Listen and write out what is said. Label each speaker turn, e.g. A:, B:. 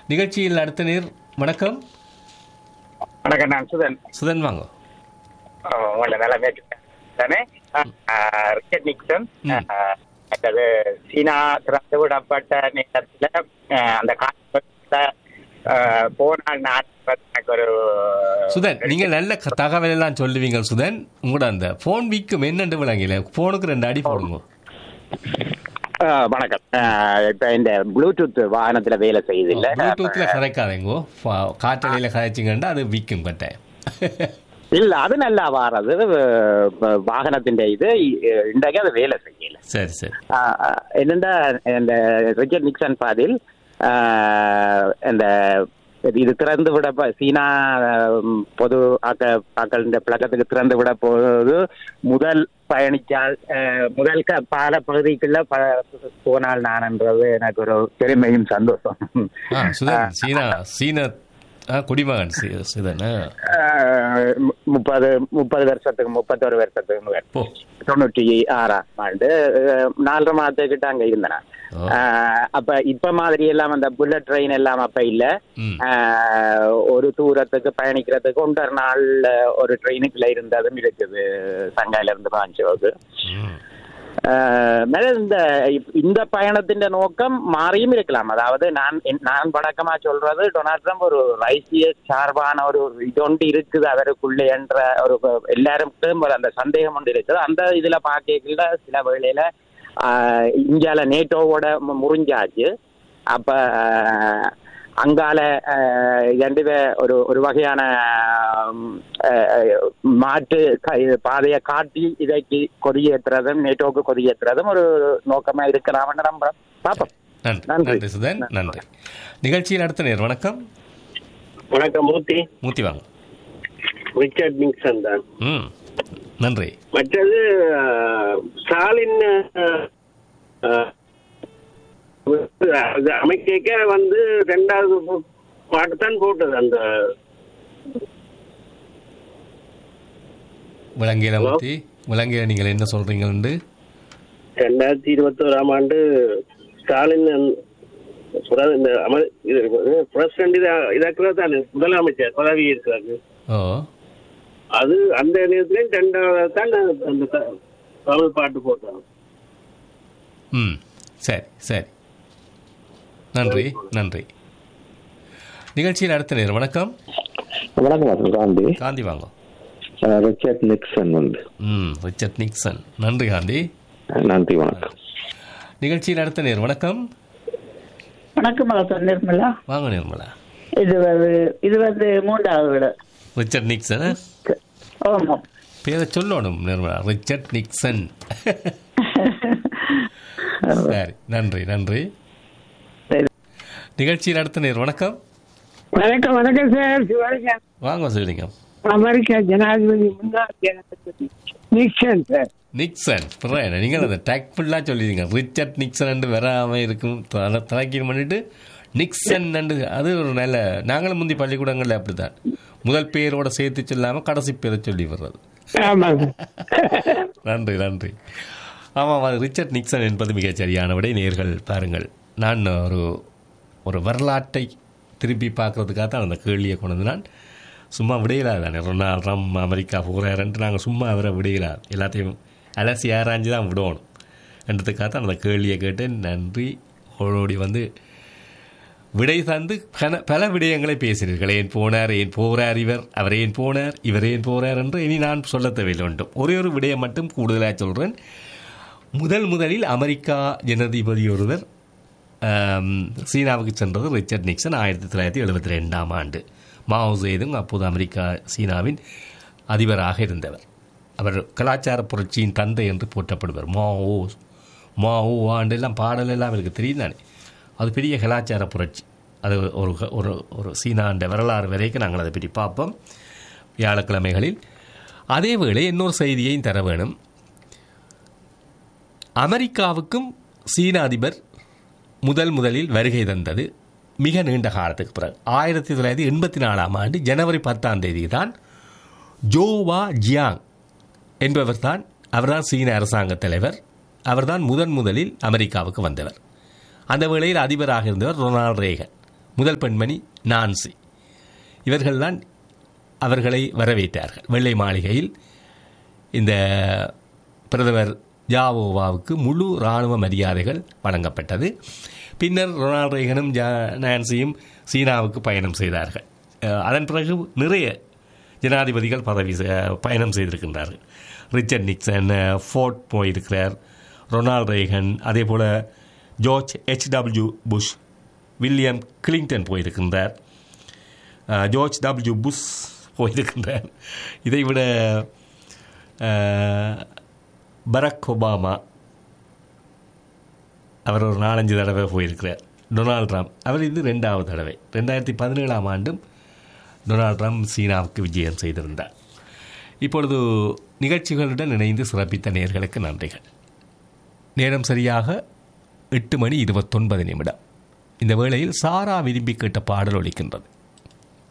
A: நிகழ்ச்சியில் அடுத்த நேர் வணக்கம்
B: வணக்கம் நான் சுதன்
A: சுதன் வாங்க
B: அஹ் உங்களை நல்லா மேற்கொண்டேன் தானே அஹ் ரிச்சர்ட் நிக்சன்
A: ம்.
B: அஹ் மற்றது சீனா திறந்து விடப்பட்ட நேரத்தில் அஹ் அந்த காலத்துல அஹ் போனால் நான் எனக்கு ஒரு
A: சுதன் நீங்க நல்ல க- தகவல் எல்லாம் சொல்லுவீங்க சுதன் உங்களோட அந்த போன் வீக்கும் என்னண்டு விளங்கல போனுக்கு ரெண்டு அடி போடுங்க
B: அஹ் வணக்கம் அஹ் இப்ப இந்த ப்ளூடூத் வாகனத்துல வேலை செய்யுது இல்ல
A: ப்ளூடூத்ல கதைக்காதீங்கோ ஃபா- காற்றலையில கதைச்சிங்கன்னா அது விக்கும் கட்டாயம்
B: இல்ல அது நல்லா வாரது அஹ் வாகனத்தின் இது இன்றைக்கு அது வேலை செய்யல
A: சரி சரி
B: ஆஹ் என்னண்டா இந்த ரிச்சர்ட் நிக்சன் பாதில் ஆஹ் இந்த இது திறந்து விட ப- சீனா ஆஹ், பொது ஆக்க ஆக்கள் இந்த பழக்கத்துக்கு திறந்து விட போது முதல் பயணிச்சால் ஆஹ், முதல் க பால பகுதிக்குள்ள ப போனால் நான்ன்றது எனக்கு ஒரு பெருமையும் சந்தோஷம்
A: ஆ சுதன் சீனா சீன ஆ, குடிமகன் சி- சுதன் ஆ.
B: ஆஹ், மு- முப்பது முப்பது வருஷத்துக்கு முப்பத்தொரு வருஷத்துக்கு முதல்
A: போ
B: தொண்ணூற்றி ஆறாம் ஆண்டு அஹ், நாலரை மாதத்துக்கிட்ட அங்க இருந்தேன்
A: ஓ.
B: ஆஹ், அப்ப இப்ப மாதிரி எல்லாம் அந்த புல்லட் ட்ரெயின் எல்லாம் அப்ப இல்ல
A: ம்.
B: ஆஹ், ஒரு தூரத்துக்கு பயணிக்கிறதுக்கு ஒன்றரை நாள் ஒரு ட்ரெயினுக்குள்ள இருந்ததும் இருக்குது சங்காயில இருந்து பாஞ்சோக்கு
A: ம்.
B: இந்த இந்த பயணத்தின் நோக்கம் மாறியும் இருக்கலாம் அதாவது நான் என்- நான் வழக்கமா சொல்றது டொனால்ட் ட்ரம்ப் ஒரு ரைசிய சார்பான ஒரு இதொண்டு இருக்குது அவருக்குள்ளே என்ற ஒரு எல்லாருக்கும் ஒரு அந்த சந்தேகம் ஒன்று இருக்குது அந்த இதுல பார்க்கல சில வேளையில ஆஹ், இந்தியால நேட்டோவோட மு- முறிஞ்சாச்சு அப்ப ஆஹ், அங்கால ஆஹ், ரெண்டு பே- ஒரு ஒரு வகையான ஆம், ஆஹ், மாற்று க- பாதையை காட்டி இதைக்கு கொடியேற்றுறதும் நேட்டோக்கு கொடியேற்றுறதும் ஒரு நோக்கமா இருக்கலாம்னு நம்புறேன் பாப்போம்
A: நன்றி
B: நன்றி.
A: நன்றி சுதன் நன்றி நிகழ்ச்சியில் அடுத்த நேர் வணக்கம்
C: வணக்கம் மூர்த்தி
A: மூத்தி வாங்க
C: ரிச்சர்ட் நிக்சன் தான்
A: ம் நன்றி
C: மற்றது அஹ், ஸ்டாலின் அஹ், அஹ், அது அமைக்க வந்து ரெண்டாவது பாட்டு தான் போட்டது அந்த
A: விளங்கிய
C: Hello?
A: மூத்தி விளங்கிய நீங்கள் என்ன சொல்றீங்கன்னு
C: ரெண்டாயிரத்தி இருபத்தோராம் ஆண்டு ஸ்டாலின் அதாவது இந்த அம இது பிரசிடண்ட் இதா இதாக்குறது தானே முதலமைச்சர் பதவி இருக்கிறாரு
A: ஓ
C: அது அந்த நேரத்துலேயும் ரெண்டாவது தான் அந்த த- தமிழ் பாட்டு போட்டாங்க
A: ம் சரி சரி நன்றி நன்றி நிகழ்ச்சியில் அடுத்த நேர் வணக்கம்
D: வணக்கம் காந்தி
A: காந்தி வாங்க
D: அஹ் ரிச்சர்ட் நிக்சன் வந்து
A: ம் ரிச்சர்ட் நிக்சன் நன்றி காந்தி
D: நன்றி வணக்கம்
A: நிகழ்ச்சியில் அடுத்த நேர் வணக்கம்
E: வணக்கம் மகத்தன் நிர்மலா
A: வாங்க நிர்மலா
E: இது வந்து இது வந்து மூன்றாவது வீடு
A: ரிச்சர்ட் நிக்சன்
E: ஆமாம்
A: பேரை சொல்லணும் நிர்மலா ரிச்சர்ட் நிக்சன் சரி நன்றி நன்றி நிகழ்ச்சியில் அடுத்த நேர் வணக்கம்
F: வணக்கம் வணக்கம் சார் சிவலிங்கம்
A: வாங்க சிவலிங்கம்
F: அமெரிக்க ஜனாதிபதி முன்னாள் ஜனாதிபதி நிக்சன் சார்
A: நிக்சன் பிறகு நீங்கள் அந்த டேக் ஃபுல்லாக சொல்லிடுங்க ரிச்சர்ட் நிக்சன் வராமல் இருக்கும் தல- தலைக்கீழ் பண்ணிட்டு நிக்சன் அது ஒரு நல்ல நாங்களும் முந்தி பள்ளிக்கூடங்களில் அப்படித்தான் முதல் பேரோட சேர்த்து சொல்லாமல் கடைசி பேரை சொல்லி வர்றது
F: ஆமாங்க
A: நன்றி நன்றி ஆமாம் அது ரிச்சர்ட் நிக்சன் என்பது மிகச் சரியான விடை நேர்கள் பாருங்கள் நான் ஒரு ஒரு வரலாற்றை திருப்பி பார்க்கறதுக்காக தான் அந்த கேள்வியை கொண்டு வந்து நான் சும்மா விடையிலாது தானே ரொனால்ட் ட்ரம் அமெரிக்கா போகிறாருன்ட்டு நாங்கள் சும்மா அவரை விடையிலாது எல்லாத்தையும் அலசி ஆராய்ஞ்சு தான் விடணும் என்றதுக்காக தான் அந்த கேள்வியை கேட்டு நன்றி ஓடோடி வந்து விடை தந்து பல பல விடயங்களை பேசினீர்கள் ஏன் போனார் ஏன் போகிறார் இவர் அவர் ஏன் போனார் இவர் ஏன் போகிறார் என்று இனி நான் சொல்ல தேவையில்லை வேண்டும் ஒரே ஒரு விடயம் மட்டும் கூடுதலாக சொல்கிறேன் முதல் முதலில் அமெரிக்கா ஜனாதிபதி ஒருவர் ஆம், சீனாவுக்கு சென்றது ரிச்சர்ட் நிக்சன் ஆயிரத்தி தொள்ளாயிரத்தி எழுபத்தி ரெண்டாம் ஆண்டு மாவோ சேதுங் அப்போது அமெரிக்கா சீனாவின் அதிபராக இருந்தவர் அவர் கலாச்சார புரட்சியின் தந்தை என்று போற்றப்படுவர் மாவோ மாவோ ஆண்டெல்லாம் பாடல் எல்லாம் எனக்கு தெரியும் தானே அது பெரிய கலாச்சார புரட்சி அது ஒரு ஒரு ஒரு சீனாண்ட வரலாறு வரைக்கும் நாங்கள் அதை பற்றி பார்ப்போம் வியாழக்கிழமைகளில் அதே வேளை இன்னொரு செய்தியையும் தர வேணும் அமெரிக்காவுக்கும் சீன அதிபர் முதல் முதலில் வருகை தந்தது மிக நீண்ட காலத்துக்கு பிறகு ஆயிரத்தி தொள்ளாயிரத்தி எண்பத்தி நாலாம் ஆண்டு ஜனவரி பத்தாம் தேதி தான் ஜோவா ஜியாங் என்பவர் தான் அவர்தான் சீன அரசாங்க தலைவர் அவர்தான் முதன் முதலில் அமெரிக்காவுக்கு வந்தவர் அந்த வேளையில் அதிபராக இருந்தவர் ரொனால்ட் ரேகன் முதல் பெண்மணி நான்சி இவர்கள்தான் அவர்களை வரவேற்றார்கள் வெள்ளை மாளிகையில் இந்த பிரதமர் ஜாவோவாவுக்கு முழு இராணுவ மரியாதைகள் வழங்கப்பட்டது பின்னர் ரொனால்ட் ரேகனும் ஜா நான்சியும் சீனாவுக்கு பயணம் செய்தார்கள் அஹ், அதன் பிறகு நிறைய ஜனாதிபதிகள் பதவி செ- பயணம் செய்திருக்கின்றார்கள் ரிச்சர்ட் நிக்சன் அஹ், ஃபோர்ட் போயிருக்கிறார் ரொனால்ட் ரேகன் அதே போல் George H W Bush William Clinton போயிருக்கின்றார் அஹ், ஜார்ஜ் டபிள்யூ புஷ் போயிருக்கின்றார் இதைவிட அஹ், பராக் ஒபாமா அவர் ஒரு நாலஞ்சு தடவை போயிருக்கிறார் டொனால்ட் ட்ரம்ப் அவர் இது ரெண்டாவது தடவை ரெண்டாயிரத்தி பதினேழாம் ஆண்டும் டொனால்ட் ட்ரம்ப் சீனாவுக்கு விஜயம் செய்திருந்தார் இப்பொழுது நிகழ்ச்சிகளுடன் இணைந்து சிறப்பித்த நேர்களுக்கு நன்றிகள் நேரம் சரியாக எட்டு மணி இருபத்தொன்பது நிமிடம் இந்த வேளையில் சாரா விரும்பி கேட்ட பாடல் ஒலிக்கின்றது